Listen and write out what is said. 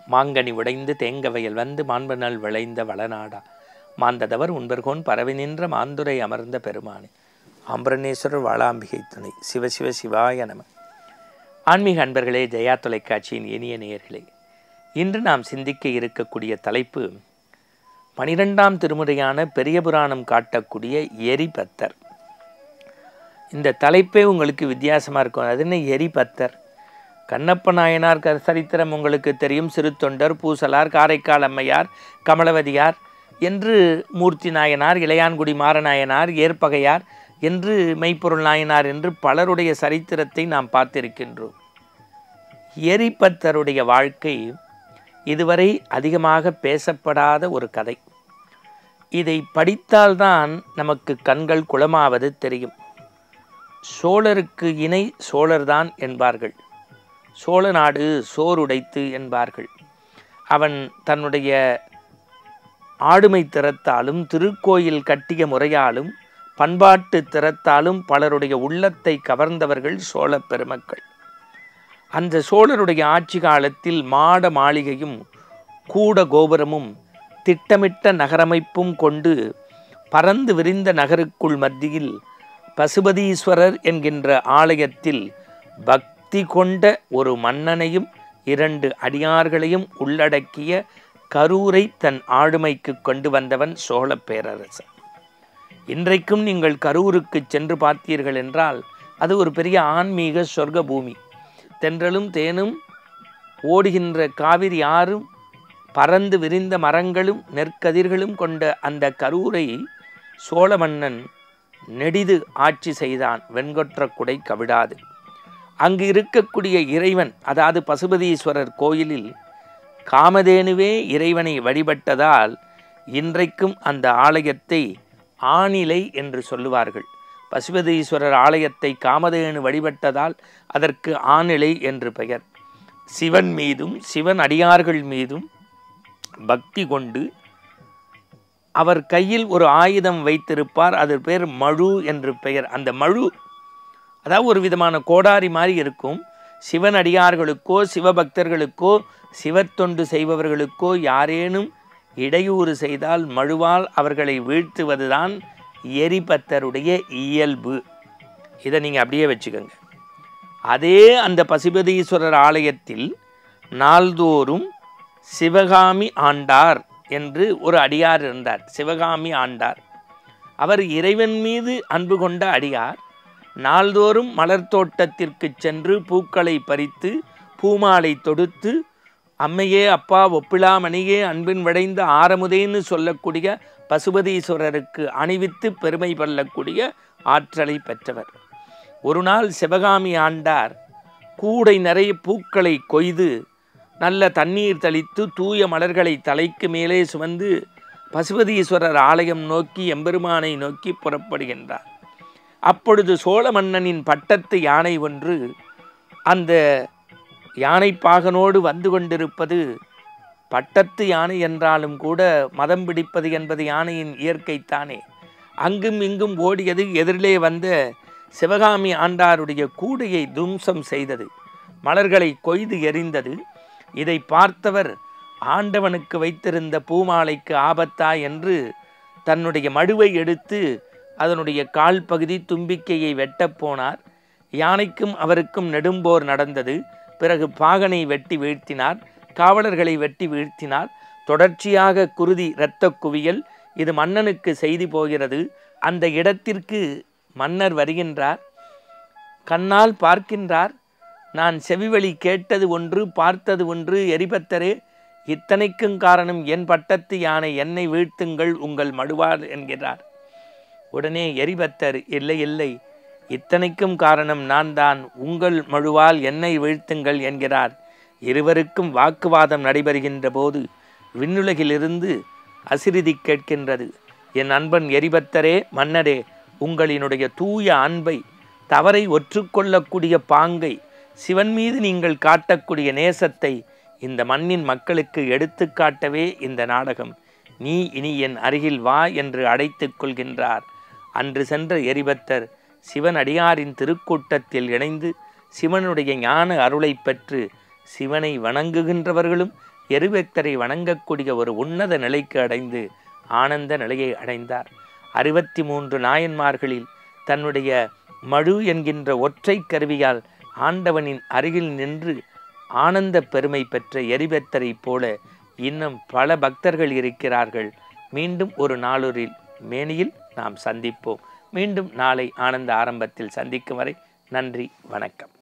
மாங்கனி உடைந்து தேங்க வயல் வந்து மாண்பனல் விளைந்த வளநாடா மாந்ததவர் உண்பர்கோன் பரவி நின்ற மாந்துரை அமர்ந்த பெருமானே ஆம்பரணேஸ்வரர் வாளாம்பிகை துணை சிவசிவ சிவாய நம ஆன்மீக அன்பர்களே ஜெயா தொலைக்காட்சியின் இனிய நேயர்களே இன்று நாம் சிந்திக்க இருக்கக்கூடிய தலைப்பு பனிரெண்டாம் திருமுறையான பெரிய புராணம் காட்டக்கூடிய எரிபத்தர் இந்த தலைப்பே உங்களுக்கு வித்தியாசமாக இருக்கும் அது என்ன எரிபத்தர் கண்ணப்ப நாயனார் க சரித்திரம் உங்களுக்கு தெரியும் சிறு தொண்டர் பூசலார் காரைக்கால் அம்மையார் கமலவதியார் என்று மூர்த்தி நாயனார் இளையான்குடி மாறநாயனார் ஏற்பகையார் என்று மெய்ப்பொருள் நாயனார் என்று பலருடைய சரித்திரத்தை நாம் பார்த்திருக்கின்றோம் எரிபத்தருடைய வாழ்க்கை இதுவரை அதிகமாக பேசப்படாத ஒரு கதை இதை படித்தால்தான் நமக்கு கண்கள் குளமாவது தெரியும் சோழருக்கு இணை சோழர்தான் என்பார்கள் சோழ நாடு சோறுடைத்து என்பார்கள் அவன் தன்னுடைய ஆடுமை திறத்தாலும் திருக்கோயில் கட்டிய முறையாலும் பண்பாட்டு திறத்தாலும் பலருடைய உள்ளத்தை கவர்ந்தவர்கள் சோழ பெருமக்கள் அந்த சோழருடைய ஆட்சி காலத்தில் மாட மாளிகையும் கூட கோபுரமும் திட்டமிட்ட நகரமைப்பும் கொண்டு பறந்து விரிந்த நகருக்குள் மத்தியில் பசுபதீஸ்வரர் என்கின்ற ஆலயத்தில் பக்தி கொண்ட ஒரு மன்னனையும் இரண்டு அடியார்களையும் உள்ளடக்கிய கரூரை தன் ஆளுமைக்கு கொண்டு வந்தவன் சோழ பேரரசன் இன்றைக்கும் நீங்கள் கரூருக்கு சென்று பார்த்தீர்கள் என்றால் அது ஒரு பெரிய ஆன்மீக சொர்க்க பூமி தென்றலும் தேனும் ஓடுகின்ற காவிரி ஆறும் பறந்து விரிந்த மரங்களும் நெற்கதிர்களும் கொண்ட அந்த கரூரை சோழ மன்னன் நெடிது ஆட்சி செய்தான் வெண்கொற்ற குடை கவிடாது அங்கு இருக்கக்கூடிய இறைவன் அதாவது பசுபதீஸ்வரர் கோயிலில் காமதேனுவே இறைவனை வழிபட்டதால் இன்றைக்கும் அந்த ஆலயத்தை ஆணிலை என்று சொல்லுவார்கள் பசுபதீஸ்வரர் ஆலயத்தை காமதேனு வழிபட்டதால் அதற்கு ஆணிலை என்று பெயர் சிவன் மீதும் சிவன் அடியார்கள் மீதும் பக்தி கொண்டு அவர் கையில் ஒரு ஆயுதம் வைத்திருப்பார் அது பேர் மழு என்று பெயர் அந்த மழு அதாவது ஒரு விதமான கோடாரி மாதிரி இருக்கும் சிவன் அடியார்களுக்கோ சிவபக்தர்களுக்கோ சிவத்தொண்டு செய்பவர்களுக்கோ யாரேனும் இடையூறு செய்தால் மழுவால் அவர்களை வீழ்த்துவதுதான் எரிபத்தருடைய இயல்பு இதை நீங்கள் அப்படியே வச்சுக்கோங்க அதே அந்த பசுபதீஸ்வரர் ஆலயத்தில் நாள்தோறும் சிவகாமி ஆண்டார் என்று ஒரு அடியார் இருந்தார் சிவகாமி ஆண்டார் அவர் இறைவன் மீது அன்பு கொண்ட அடியார் நாள்தோறும் மலர் தோட்டத்திற்கு சென்று பூக்களை பறித்து பூமாலை தொடுத்து அம்மையே அப்பா ஒப்பிலாமணியே அன்பின் விடைந்த ஆரமுதேன்னு சொல்லக்கூடிய பசுபதீஸ்வரருக்கு அணிவித்து பெருமை கொள்ளக்கூடிய ஆற்றலை பெற்றவர் ஒரு நாள் சிவகாமி ஆண்டார் கூடை நிறைய பூக்களை கொய்து நல்ல தண்ணீர் தெளித்து தூய மலர்களை தலைக்கு மேலே சுமந்து பசுபதீஸ்வரர் ஆலயம் நோக்கி எம்பெருமானை நோக்கி புறப்படுகின்றார் அப்பொழுது சோழ மன்னனின் பட்டத்து யானை ஒன்று அந்த யானை பாகனோடு வந்து கொண்டிருப்பது பட்டத்து யானை என்றாலும் கூட மதம் பிடிப்பது என்பது யானையின் இயற்கைத்தானே அங்கும் இங்கும் ஓடியது எதிரிலே வந்த சிவகாமி ஆண்டாருடைய கூடையை தும்சம் செய்தது மலர்களை கொய்து எறிந்தது இதை பார்த்தவர் ஆண்டவனுக்கு வைத்திருந்த பூமாலைக்கு ஆபத்தா என்று தன்னுடைய மடுவை எடுத்து அதனுடைய கால் பகுதி தும்பிக்கையை வெட்டப் போனார் யானைக்கும் அவருக்கும் நெடும்போர் நடந்தது பிறகு பாகனை வெட்டி வீழ்த்தினார் காவலர்களை வெட்டி வீழ்த்தினார் தொடர்ச்சியாக குருதி இரத்த குவியல் இது மன்னனுக்கு செய்தி போகிறது அந்த இடத்திற்கு மன்னர் வருகின்றார் கண்ணால் பார்க்கின்றார் நான் செவிவழி கேட்டது ஒன்று பார்த்தது ஒன்று எரிபத்தரே இத்தனைக்கும் காரணம் என் பட்டத்து யானை என்னை வீழ்த்துங்கள் உங்கள் மடுவார் என்கிறார் உடனே எரிபத்தர் இல்லை இல்லை இத்தனைக்கும் காரணம் நான் தான் உங்கள் மழுவால் என்னை வீழ்த்துங்கள் என்கிறார் இருவருக்கும் வாக்குவாதம் நடைபெறுகின்ற போது விண்ணுலகிலிருந்து அசிரிதி கேட்கின்றது என் அன்பன் எரிபத்தரே மன்னரே உங்களினுடைய தூய அன்பை தவறை ஒற்றுக்கொள்ளக்கூடிய பாங்கை சிவன் மீது நீங்கள் காட்டக்கூடிய நேசத்தை இந்த மண்ணின் மக்களுக்கு எடுத்து காட்டவே இந்த நாடகம் நீ இனி என் அருகில் வா என்று அழைத்துக் கொள்கின்றார் அன்று சென்ற எரிபத்தர் சிவன் அடியாரின் திருக்கூட்டத்தில் இணைந்து சிவனுடைய ஞான அருளை பெற்று சிவனை வணங்குகின்றவர்களும் எரிபக்தரை வணங்கக்கூடிய ஒரு உன்னத நிலைக்கு அடைந்து ஆனந்த நிலையை அடைந்தார் அறுபத்தி மூன்று நாயன்மார்களில் தன்னுடைய மழு என்கின்ற ஒற்றை கருவியால் ஆண்டவனின் அருகில் நின்று ஆனந்த பெருமை பெற்ற எரிபக்தரைப் போல இன்னும் பல பக்தர்கள் இருக்கிறார்கள் மீண்டும் ஒரு நாளூரில் மேனியில் நாம் சந்திப்போம் மீண்டும் நாளை ஆனந்த ஆரம்பத்தில் சந்திக்கும் வரை நன்றி வணக்கம்